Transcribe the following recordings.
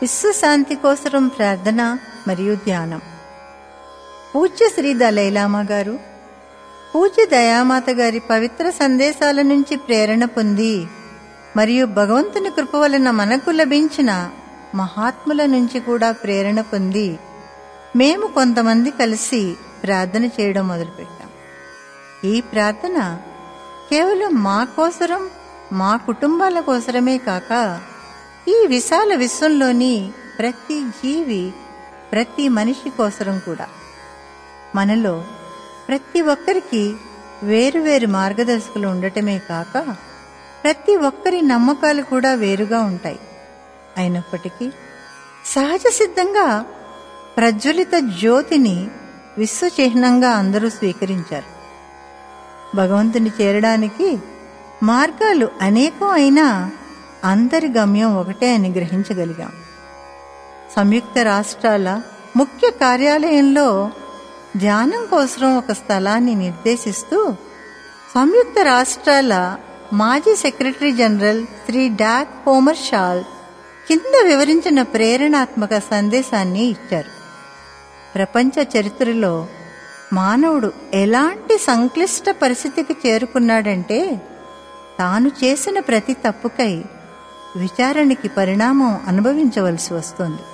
విశ్వశాంతి కోసరం ప్రార్థన మరియు ధ్యానం పూజ్య శ్రీ దలైలామా గారు పూజ్య దయామాత గారి పవిత్ర సందేశాల నుంచి ప్రేరణ పొంది మరియు భగవంతుని కృప వలన మనకు లభించిన మహాత్ముల నుంచి కూడా ప్రేరణ పొంది మేము కొంతమంది కలిసి ప్రార్థన చేయడం మొదలుపెట్టాం ఈ ప్రార్థన కేవలం మా కోసరం మా కుటుంబాల కోసరమే కాక ఈ విశాల విశ్వంలోని ప్రతి జీవి ప్రతి మనిషి కోసరం కూడా మనలో ప్రతి ఒక్కరికి వేరువేరు మార్గదర్శకులు ఉండటమే కాక ప్రతి ఒక్కరి నమ్మకాలు కూడా వేరుగా ఉంటాయి అయినప్పటికీ సహజ సిద్ధంగా ప్రజ్వలిత జ్యోతిని విశ్వచిహ్నంగా అందరూ స్వీకరించారు భగవంతుని చేరడానికి మార్గాలు అనేకం అయినా అందరి గమ్యం ఒకటే అని గ్రహించగలిగాం సంయుక్త రాష్ట్రాల ముఖ్య కార్యాలయంలో ధ్యానం కోసం ఒక స్థలాన్ని నిర్దేశిస్తూ సంయుక్త రాష్ట్రాల మాజీ secretary general Shri Dag Hammarskjold కింద వివరించిన ప్రేరణాత్మక సందేశాన్ని ఇచ్చారు ప్రపంచ చరిత్రలో మానవుడు ఎలాంటి సంక్లిష్ట పరిస్థితికి చేరుకున్నాడంటే తాను చేసిన ప్రతి తప్పుకై విచారణకి పరిణామం అనుభవించవలసి వస్తుంది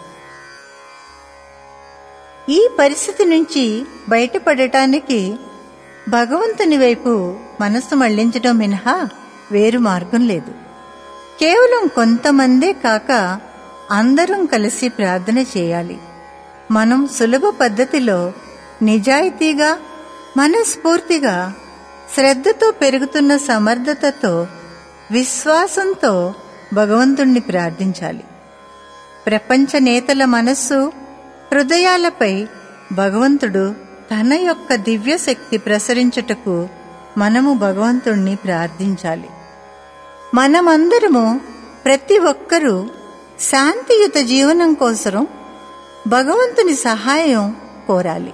ఈ పరిస్థితి నుంచి బయటపడటానికి భగవంతుని వైపు మనస్సు మళ్లించడం మినహా వేరు మార్గం లేదు కేవలం కొంతమందే కాక అందరం కలిసి ప్రార్థన చేయాలి మనం సులభ పద్ధతిలో నిజాయితీగా మనస్ఫూర్తిగా శ్రద్ధతో పెరుగుతున్న సమర్థతతో విశ్వాసంతో భగవంతుణ్ణి ప్రార్థించాలి ప్రపంచ నేతల మనస్సు హృదయాలపై భగవంతుడు తన యొక్క దివ్య శక్తి ప్రసరించుటకు మనము భగవంతుణ్ణి ప్రార్థించాలి మనమందరము ప్రతి ఒక్కరూ శాంతియుత జీవనం కోసం భగవంతుని సహాయం కోరాలి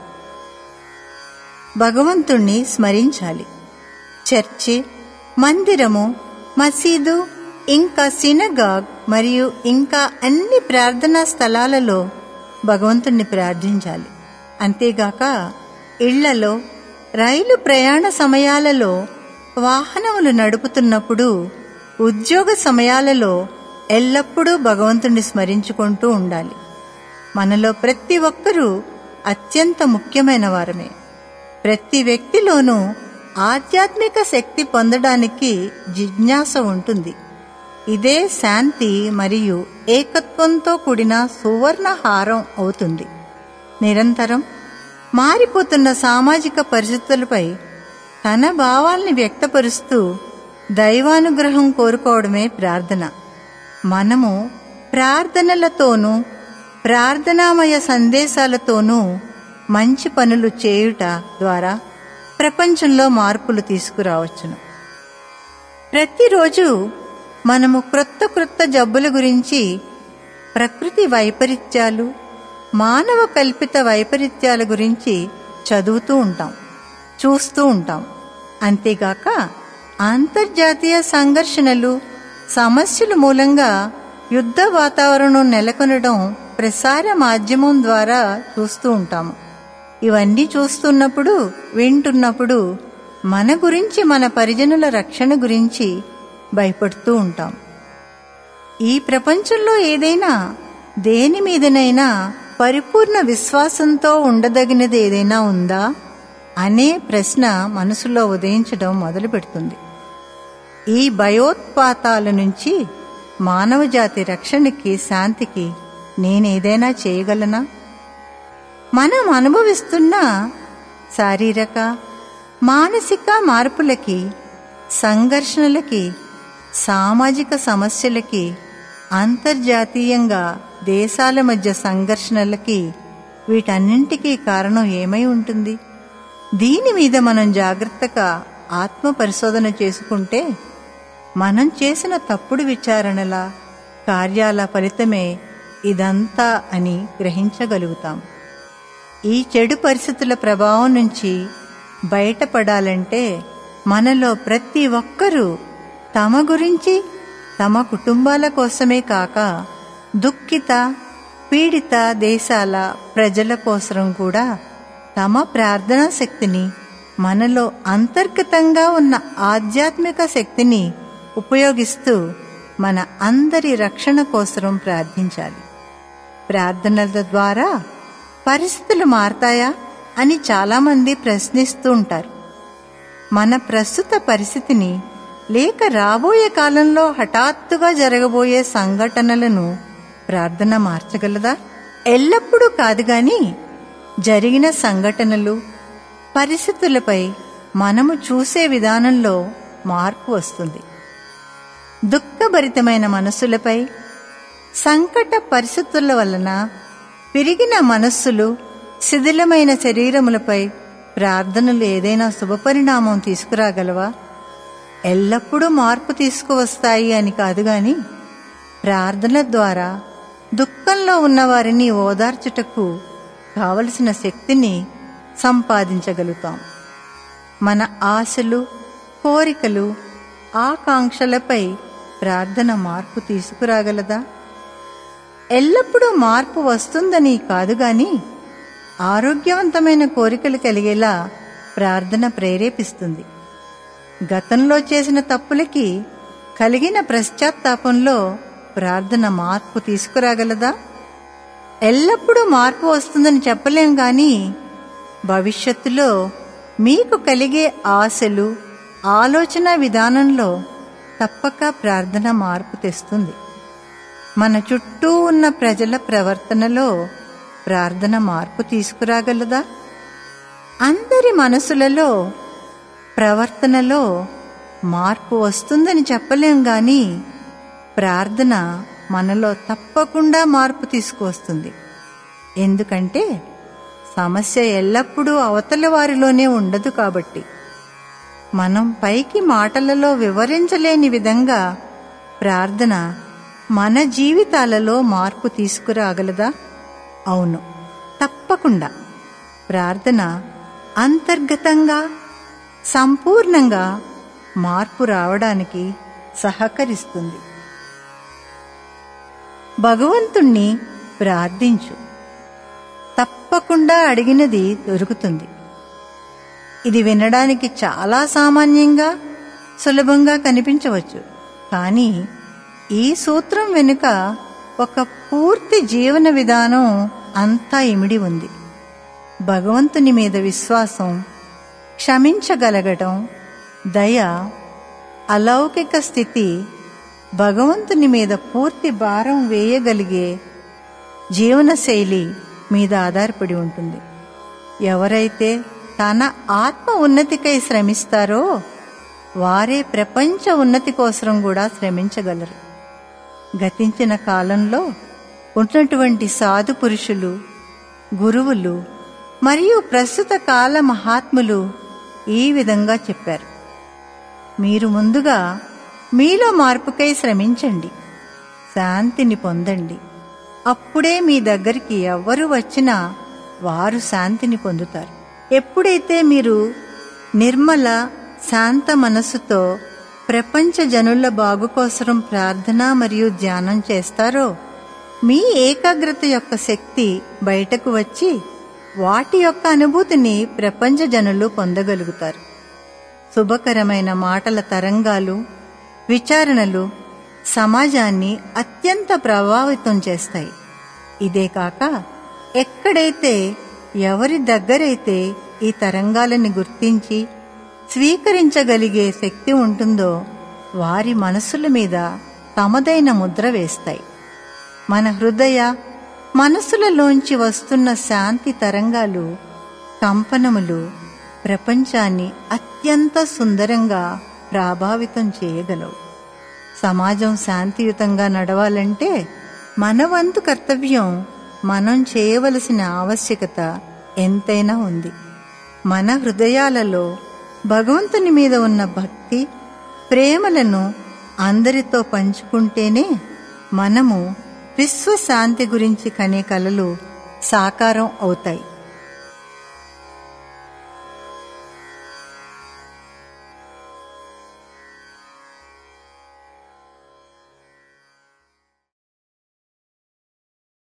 భగవంతుణ్ణి స్మరించాలి చర్చి మందిరము మసీదు ఇంకా సినగాగ్ మరియు ఇంకా అన్ని ప్రార్థనా స్థలాలలో భగవంతుణ్ణి ప్రార్థించాలి అంతేగాక ఇళ్లలో రైలు ప్రయాణ సమయాలలో వాహనములు నడుపుతున్నప్పుడు ఉద్యోగ సమయాలలో ఎల్లప్పుడూ భగవంతుణ్ణి స్మరించుకుంటూ ఉండాలి మనలో ప్రతి ఒక్కరూ అత్యంత ముఖ్యమైన వారమే ప్రతి వ్యక్తిలోనూ ఆధ్యాత్మిక శక్తి పొందడానికి జిజ్ఞాస ఉంటుంది ఇదే శాంతి మరియు ఏకత్వంతో కూడిన సువర్ణ హారం అవుతుంది నిరంతరం మారిపోతున్న సామాజిక పరిస్థితులపై తన భావాల్ని వ్యక్తపరుస్తూ దైవానుగ్రహం కోరుకోవడమే ప్రార్థన మనము ప్రార్థనలతోనూ ప్రార్థనామయ సందేశాలతోనూ మంచి పనులు చేయుట ద్వారా ప్రపంచంలో మార్పులు తీసుకురావచ్చును ప్రతిరోజు మనము క్రొత్త క్రొత్త జబ్బుల గురించి ప్రకృతి వైపరీత్యాలు మానవ కల్పిత వైపరీత్యాల గురించి చదువుతూ ఉంటాం చూస్తూ ఉంటాం అంతేగాక అంతర్జాతీయ సంఘర్షణలు సమస్యల మూలంగా యుద్ధ వాతావరణం నెలకొనడం ప్రసార మాధ్యమం ద్వారా చూస్తూ ఉంటాము ఇవన్నీ చూస్తున్నప్పుడు వింటున్నప్పుడు మన గురించి మన పరిజనుల రక్షణ గురించి భయపడుతూ ఉంటాం ఈ ప్రపంచంలో ఏదైనా దేని మీదనైనా పరిపూర్ణ విశ్వాసంతో ఉండదగినది ఏదైనా ఉందా అనే ప్రశ్న మనసులో ఉదయించడం మొదలు పెడుతుంది ఈ భయోత్పాతాల నుంచి మానవజాతి రక్షణకి శాంతికి నేనేదైనా చేయగలనా మనం అనుభవిస్తున్న శారీరక మానసిక మార్పులకి సంఘర్షణలకి సామాజిక సమస్యలకి అంతర్జాతీయంగా దేశాల మధ్య సంఘర్షణలకి వీటన్నింటికీ కారణం ఏమై ఉంటుంది దీని మీద మనం జాగ్రత్తగా ఆత్మ పరిశోధన చేసుకుంటే మనం చేసిన తప్పుడు విచారణల కార్యాల ఫలితమే ఇదంతా అని గ్రహించగలుగుతాం ఈ చెడు పరిస్థితుల ప్రభావం నుంచి బయటపడాలంటే మనలో ప్రతి ఒక్కరూ తమ గురించి తమ కుటుంబాల కోసమే కాక దుఃఖిత పీడిత దేశాల ప్రజల కోసరం కూడా తమ ప్రార్థనా శక్తిని మనలో అంతర్గతంగా ఉన్న ఆధ్యాత్మిక శక్తిని ఉపయోగిస్తూ మన అందరి రక్షణ కోసరం ప్రార్థించాలి ప్రార్థనల ద్వారా పరిస్థితులు మారతాయా అని చాలామంది ప్రశ్నిస్తూ ఉంటారు మన ప్రస్తుత పరిస్థితిని లేక రాబోయే కాలంలో హఠాత్తుగా జరగబోయే సంఘటనలను ప్రార్థన మార్చగలదా ఎల్లప్పుడూ కాదు గాని జరిగిన సంఘటనలు పరిస్థితులపై మనము చూసే విధానంలో మార్పు వస్తుంది దుఃఖభరితమైన మనస్సులపై సంకట పరిస్థితుల వలన విరిగిన మనస్సులు శిథిలమైన శరీరములపై ప్రార్థనలు ఏదైనా శుభపరిణామం తీసుకురాగలవా ఎల్లప్పుడూ మార్పు తీసుకువస్తాయి అని కాదు గాని ప్రార్థన ద్వారా దుఃఖంలో ఉన్నవారిని ఓదార్చుటకు కావలసిన శక్తిని సంపాదించగలుగుతాం మన ఆశలు కోరికలు ఆకాంక్షలపై ప్రార్థన మార్పు తీసుకురాగలదా ఎల్లప్పుడూ మార్పు వస్తుందని కాదు గాని ఆరోగ్యవంతమైన కోరికలు కలిగేలా ప్రార్థన ప్రేరేపిస్తుంది గతంలో చేసిన తప్పులకి కలిగిన పశ్చాత్తాపంలో ప్రార్థన మార్పు తీసుకురాగలదా ఎల్లప్పుడూ మార్పు వస్తుందని చెప్పలేం గాని భవిష్యత్తులో మీకు కలిగే ఆశలు ఆలోచన విధానంలో తప్పక ప్రార్థన మార్పు తెస్తుంది మన చుట్టూ ఉన్న ప్రజల ప్రవర్తనలో ప్రార్థన మార్పు తీసుకురాగలదా అందరి మనసులలో ప్రవర్తనలో మార్పు వస్తుందని చెప్పలేం గాని ప్రార్థన మనలో తప్పకుండా మార్పు తీసుకువస్తుంది ఎందుకంటే సమస్య ఎల్లప్పుడూ అవతల వారిలోనే ఉండదు కాబట్టి మనం పైకి మాటలలో వివరించలేని విధంగా ప్రార్థన మన జీవితాలలో మార్పు తీసుకురాగలదా అవును తప్పకుండా ప్రార్థన అంతర్గతంగా సంపూర్ణంగా మార్పు రావడానికి సహకరిస్తుంది భగవంతుణ్ణి ప్రార్థించు తప్పకుండా అడిగినది దొరుకుతుంది ఇది వినడానికి చాలా సామాన్యంగా సులభంగా కనిపించవచ్చు కానీ ఈ సూత్రం వెనుక ఒక పూర్తి జీవన విధానం అంతా ఇమిడి ఉంది భగవంతుని మీద విశ్వాసం క్షమించగలగటం దయ అలౌకిక స్థితి భగవంతుని మీద పూర్తి భారం వేయగలిగే జీవనశైలి మీద ఆధారపడి ఉంటుంది ఎవరైతే తన ఆత్మ ఉన్నతికై శ్రమిస్తారో వారే ప్రపంచ ఉన్నతి కోసం కూడా శ్రమించగలరు గతించిన కాలంలో ఉన్నటువంటి సాధు పురుషులు గురువులు మరియు ప్రస్తుత కాల మహాత్ములు ఈ విధంగా చెప్పారు మీరు ముందుగా మీలో మార్పుకై శ్రమించండి శాంతిని పొందండి అప్పుడే మీ దగ్గరికి ఎవ్వరు వచ్చినా వారు శాంతిని పొందుతారు ఎప్పుడైతే మీరు నిర్మల శాంత మనస్సుతో ప్రపంచ జనుల బాగు కోసరం ప్రార్థన మరియు ధ్యానం చేస్తారో మీ ఏకాగ్రత యొక్క శక్తి బయటకు వచ్చి వాటి యొక్క అనుభూతిని ప్రపంచ జనులు పొందగలుగుతారు శుభకరమైన మాటల తరంగాలు విచారణలు సమాజాన్ని అత్యంత ప్రభావితం చేస్తాయి ఇదే కాక ఎక్కడైతే ఎవరి దగ్గరైతే ఈ తరంగాలని గుర్తించి స్వీకరించగలిగే శక్తి ఉంటుందో వారి మనసుల మీద తమదైన ముద్ర వేస్తాయి మన హృదయ మనసులలోంచి వస్తున్న శాంతి తరంగాలు కంపనములు ప్రపంచాన్ని అత్యంత సుందరంగా ప్రభావితం చేయగలవు సమాజం శాంతియుతంగా నడవాలంటే మన వంతు కర్తవ్యం మనం చేయవలసిన ఆవశ్యకత ఎంతైనా ఉంది మన హృదయాలలో భగవంతుని మీద ఉన్న భక్తి ప్రేమలను అందరితో పంచుకుంటేనే మనము విశ్వశాంతి గురించి కనే కలలు సాకారం అవుతాయి